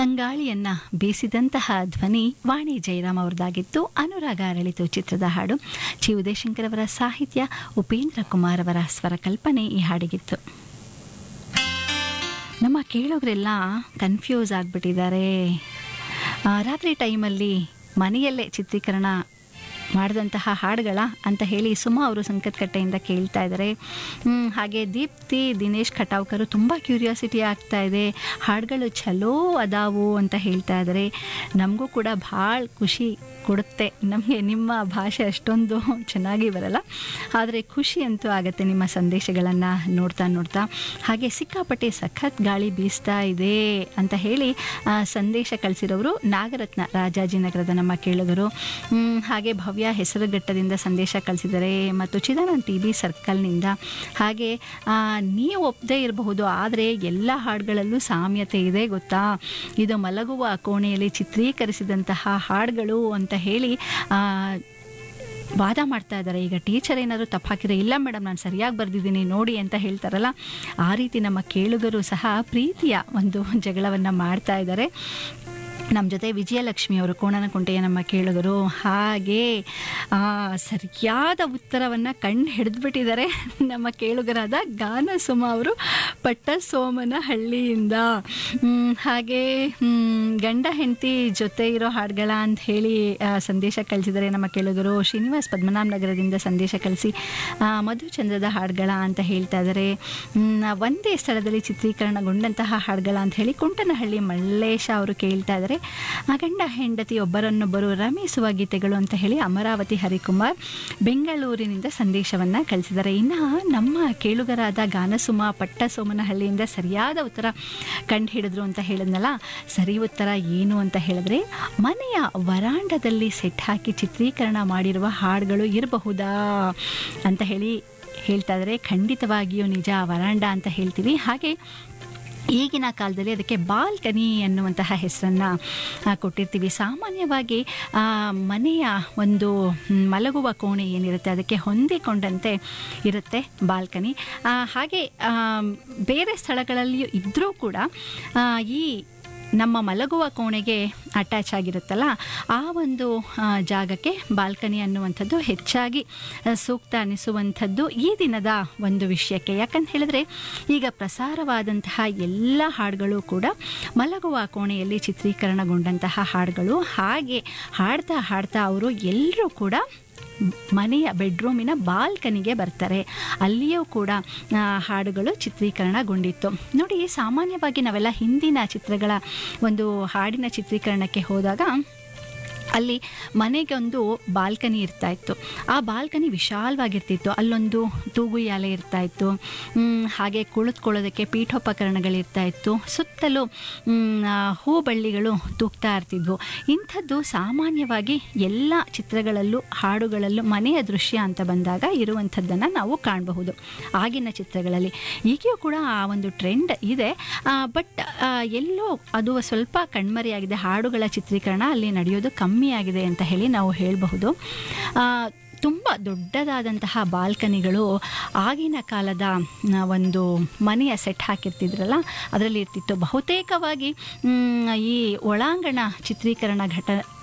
ತಂಗಾಳಿಯನ್ನ ಬೀಸಿದಂತಹ ಧ್ವನಿ ವಾಣಿ ಜಯರಾಮ್ ಅವರದಾಗಿತ್ತು ಅನುರಾಗ ಅರಳಿತು ಚಿತ್ರದ ಹಾಡು ಚಿ ಉದಯಶಂಕರ್ ಅವರ ಸಾಹಿತ್ಯ ಉಪೇಂದ್ರ ಕುಮಾರ್ ಅವರ ಸ್ವರ ಕಲ್ಪನೆ ಈ ಹಾಡಿಗಿತ್ತು ನಮ್ಮ ಕೇಳೋರೆಲ್ಲ ಕನ್ಫ್ಯೂಸ್ ಆಗಿಬಿಟ್ಟಿದ್ದಾರೆ ರಾತ್ರಿ ಟೈಮಲ್ಲಿ ಮನೆಯಲ್ಲೇ ಚಿತ್ರೀಕರಣ ಮಾಡಿದಂತಹ ಹಾಡುಗಳ ಅಂತ ಹೇಳಿ ಸುಮಾ ಅವರು ಸಂಕತ್ಕಟ್ಟೆಯಿಂದ ಕೇಳ್ತಾ ಇದ್ದಾರೆ ಹ್ಮ್, ಹಾಗೆ ದೀಪ್ತಿ ದಿನೇಶ್ ಖಟಾವ್ಕರು ತುಂಬ ಕ್ಯೂರಿಯಾಸಿಟಿ ಆಗ್ತಾ ಇದೆ ಹಾಡುಗಳು ಚಲೋ ಅದಾವು ಅಂತ ಹೇಳ್ತಾ ಇದ್ದಾರೆ ನಮಗೂ ಕೂಡ ಭಾಳ ಖುಷಿ ಕೊಡುತ್ತೆ ನಮಗೆ ನಿಮ್ಮ ಭಾಷೆ ಅಷ್ಟೊಂದು ಚೆನ್ನಾಗಿ ಬರಲ್ಲ ಆದರೆ ಖುಷಿ ಅಂತೂ ಆಗುತ್ತೆ ನಿಮ್ಮ ಸಂದೇಶಗಳನ್ನು ನೋಡ್ತಾ ನೋಡ್ತಾ ಹಾಗೆ ಸಿಕ್ಕಾಪಟ್ಟೆ ಸಖತ್ ಗಾಳಿ ಬೀಸ್ತಾ ಇದೆ ಅಂತ ಹೇಳಿ ಆ, ಸಂದೇಶ ಕಳಿಸಿರೋರು ನಾಗರತ್ನ ರಾಜಾಜಿನಗರದ ನಮ್ಮ ಕೇಳಿದರು ಹ್ಮ್, ಹಾಗೆ ಭವ್ಯ ಹೆಸರುಘಟ್ಟದಿಂದ ಸಂದೇಶ ಕಳಿಸಿದ್ದಾರೆ ಮತ್ತು ಚಿದಾನಂದ್ ಟಿ ಬಿ ಸರ್ಕಲ್ನಿಂದ ಹಾಗೆ ಆ, ನೀವು ಒಪ್ಪದೇ ಇರಬಹುದು ಆದರೆ ಎಲ್ಲ ಹಾಡುಗಳಲ್ಲೂ ಸಾಮ್ಯತೆ ಇದೆ ಗೊತ್ತಾ ಇದು ಮಲಗುವ ಕೋಣೆಯಲ್ಲಿ ಚಿತ್ರೀಕರಿಸಿದಂತಹ ಹಾಡುಗಳು ಅಂತ ಹೇಳಿ ಆ, ವಾದ ಮಾಡ್ತಾ ಇದ್ದಾರೆ ಈಗ ಟೀಚರ್ ಏನಾದರೂ ತಪ್ಪು ಹಾಕಿದ್ರೆ ಇಲ್ಲ ಮೇಡಮ್ ನಾನು ಸರಿಯಾಗಿ ಬರೆದಿದ್ದೀನಿ ನೋಡಿ ಅಂತ ಹೇಳ್ತಾರಲ್ಲ ಆ ರೀತಿ ನಮ್ಮ ಕೇಳುಗರು ಸಹ ಪ್ರೀತಿಯ ಒಂದು ಜಗಳವನ್ನು ಮಾಡ್ತಾ ಇದ್ದಾರೆ ನಮ್ಮ ಜೊತೆ ವಿಜಯಲಕ್ಷ್ಮಿ ಅವರು ಕೋಣನಕುಂಟೆಯ ನಮ್ಮ ಕೇಳುಗರು ಹಾಗೆ ಆ, ಸರಿಯಾದ ಉತ್ತರವನ್ನು ಕಣ್ಣು ಹಿಡಿದ್ಬಿಟ್ಟಿದ್ದಾರೆ ನಮ್ಮ ಕೇಳುಗರಾದ ಗಾನ ಸುಮ ಅವರು ಪಟ್ಟ ಸೋಮನ ಹಳ್ಳಿಯಿಂದ ಹ್ಮ್, ಹಾಗೆ ಹ್ಮ್, ಗಂಡ ಹೆಂಡತಿ ಜೊತೆ ಇರೋ ಹಾಡುಗಳ ಅಂತ ಹೇಳಿ ಆ, ಸಂದೇಶ ಕಳಿಸಿದ್ದಾರೆ ನಮ್ಮ ಕೇಳುಗರು ಶ್ರೀನಿವಾಸ್ ಪದ್ಮನಾಭ ನಗರದಿಂದ ಸಂದೇಶ ಕಳಿಸಿ ಆ, ಮಧುಚಂದ್ರದ ಹಾಡುಗಳ ಅಂತ ಹೇಳ್ತಾ ಇದ್ದಾರೆ ಹ್ಮ್, ಒಂದೇ ಸ್ಥಳದಲ್ಲಿ ಚಿತ್ರೀಕರಣಗೊಂಡಂತಹ ಹಾಡುಗಳ ಅಂತ ಹೇಳಿ ಕುಂಟನಹಳ್ಳಿ ಮಲ್ಲೇಶ ಅವರು ಕೇಳ್ತಾ ಇದ್ದಾರೆ ಆ ಗಂಡ ಹೆಂಡತಿ ಒಬ್ಬರನ್ನೊಬ್ಬರು ರಮಿಸುವ ಗೀತೆಗಳು ಅಂತ ಹೇಳಿ ಅಮರಾವತಿ ಹರಿಕುಮಾರ್ ಬೆಂಗಳೂರಿನಿಂದ ಸಂದೇಶವನ್ನು ಕಳಿಸಿದ್ದಾರೆ ಇನ್ನು ನಮ್ಮ ಕೇಳುಗರಾದ ಗಾನಸುಮ ಪಟ್ಟ ಸೋಮನಹಳ್ಳಿಯಿಂದ ಸರಿಯಾದ ಉತ್ತರ ಕಂಡು ಹಿಡಿದ್ರು ಅಂತ ಹೇಳಿದ್ನಲ್ಲ ಸರಿ ಉತ್ತರ ಏನು ಅಂತ ಹೇಳಿದ್ರೆ ಮನೆಯ ವರಾಂಡದಲ್ಲಿ ಸೆಟ್ ಹಾಕಿ ಚಿತ್ರೀಕರಣ ಮಾಡಿರುವ ಹಾಡುಗಳು ಇರಬಹುದಾ ಅಂತ ಹೇಳಿ ಹೇಳ್ತಾ ಇದ್ದಾರೆ ಖಂಡಿತವಾಗಿಯೂ ನಿಜ ವರಾಂಡ ಅಂತ ಹೇಳ್ತೀವಿ ಹಾಗೆ ಈಗಿನ ಕಾಲದಲ್ಲಿ ಅದಕ್ಕೆ ಬಾಲ್ಕನಿ ಅನ್ನುವಂತಹ ಹೆಸರನ್ನು ಕೊಟ್ಟಿರ್ತೀವಿ ಸಾಮಾನ್ಯವಾಗಿ ಆ, ಮನೆಯ ಒಂದು ಮ್, ಮಲಗುವ ಕೋಣೆ ಏನಿರುತ್ತೆ ಅದಕ್ಕೆ ಹೊಂದಿಕೊಂಡಂತೆ ಇರುತ್ತೆ ಬಾಲ್ಕನಿ ಆ, ಹಾಗೆ ಆ, ಬೇರೆ ಸ್ಥಳಗಳಲ್ಲಿಯೂ ಇದ್ದರೂ ಕೂಡ ಆ, ಈ ನಮ್ಮ ಮಲಗುವ ಕೋಣೆಗೆ ಅಟ್ಯಾಚ್ ಆಗಿರುತ್ತಲ್ಲ ಆ ಒಂದು ಆ, ಜಾಗಕ್ಕೆ ಬಾಲ್ಕನಿ ಅನ್ನುವಂಥದ್ದು ಹೆಚ್ಚಾಗಿ ಆ, ಸೂಕ್ತ ಅನಿಸುವಂಥದ್ದು ಈ ದಿನದ ಒಂದು ವಿಷಯಕ್ಕೆ ಯಾಕಂತ ಹೇಳಿದ್ರೆ ಈಗ ಪ್ರಸಾರವಾದಂತಹ ಎಲ್ಲ ಹಾಡುಗಳು ಕೂಡ ಮಲಗುವ ಕೋಣೆಯಲ್ಲಿ ಚಿತ್ರೀಕರಣಗೊಂಡಂತಹ ಹಾಡುಗಳು ಹಾಗೆ ಹಾಡ್ತಾ ಹಾಡ್ತಾ ಅವರು ಎಲ್ಲರೂ ಕೂಡ ಮನೆಯ ಬೆಡ್ರೂಮಿನ ಬಾಲ್ಕನಿಗೆ ಬರ್ತಾರೆ ಅಲ್ಲಿಯೂ ಕೂಡ ಆ, ಹಾಡುಗಳು ಚಿತ್ರೀಕರಣಗೊಂಡಿತ್ತು ನೋಡಿ ಸಾಮಾನ್ಯವಾಗಿ ನಾವೆಲ್ಲ ಹಿಂದಿನ ಚಿತ್ರಗಳ ಒಂದು ಹಾಡಿನ ಚಿತ್ರೀಕರಣಕ್ಕೆ ಹೋದಾಗ ಅಲ್ಲಿ ಮನೆಗೊಂದು ಬಾಲ್ಕನಿ ಇರ್ತಾ ಇತ್ತು ಆ ಬಾಲ್ಕನಿ ವಿಶಾಲವಾಗಿರ್ತಿತ್ತು ಅಲ್ಲೊಂದು ತೂಗುಯಾಲೆ ಇರ್ತಾ ಇತ್ತು ಮ್, ಹಾಗೆ ಕುಳಿತುಕೊಳ್ಳೋದಕ್ಕೆ ಪೀಠೋಪಕರಣಗಳಿರ್ತಾ ಇತ್ತು ಸುತ್ತಲೂ ಮ್, ಆ, ಹೂ ಬಳ್ಳಿಗಳು ತೂಗ್ತಾ ಇರ್ತಿದ್ವು ಇಂಥದ್ದು ಸಾಮಾನ್ಯವಾಗಿ ಎಲ್ಲ ಚಿತ್ರಗಳಲ್ಲೂ ಹಾಡುಗಳಲ್ಲೂ ಮನೆಯ ದೃಶ್ಯ ಅಂತ ಬಂದಾಗ ಇರುವಂಥದ್ದನ್ನು ನಾವು ಕಾಣಬಹುದು ಆಗಿನ ಚಿತ್ರಗಳಲ್ಲಿ ಈಗಲೂ ಕೂಡ ಆ ಒಂದು ಟ್ರೆಂಡ್ ಇದೆ ಬಟ್ ಎಲ್ಲೋ ಅದು ಸ್ವಲ್ಪ ಕಣ್ಮರೆಯಾಗಿದೆ ಹಾಡುಗಳ ಚಿತ್ರೀಕರಣ ಅಲ್ಲಿ ನಡೆಯೋದು ಕಮ್ಮಿ ಆಗಿದೆ ಅಂತ ಹೇಳಿ ನಾವು ಹೇಳಬಹುದು ತುಂಬ ದೊಡ್ಡದಾದಂತಹ ಬಾಲ್ಕನಿಗಳು ಆಗಿನ ಕಾಲದ ಆ, ಒಂದು ಮನೆಯ ಸೆಟ್ ಹಾಕಿರ್ತಿದ್ರಲ್ಲ ಅದರಲ್ಲಿ ಇರ್ತಿತ್ತು ಬಹುತೇಕವಾಗಿ ಮ್, ಈ ಒಳಾಂಗಣ ಚಿತ್ರೀಕರಣ ಘಟ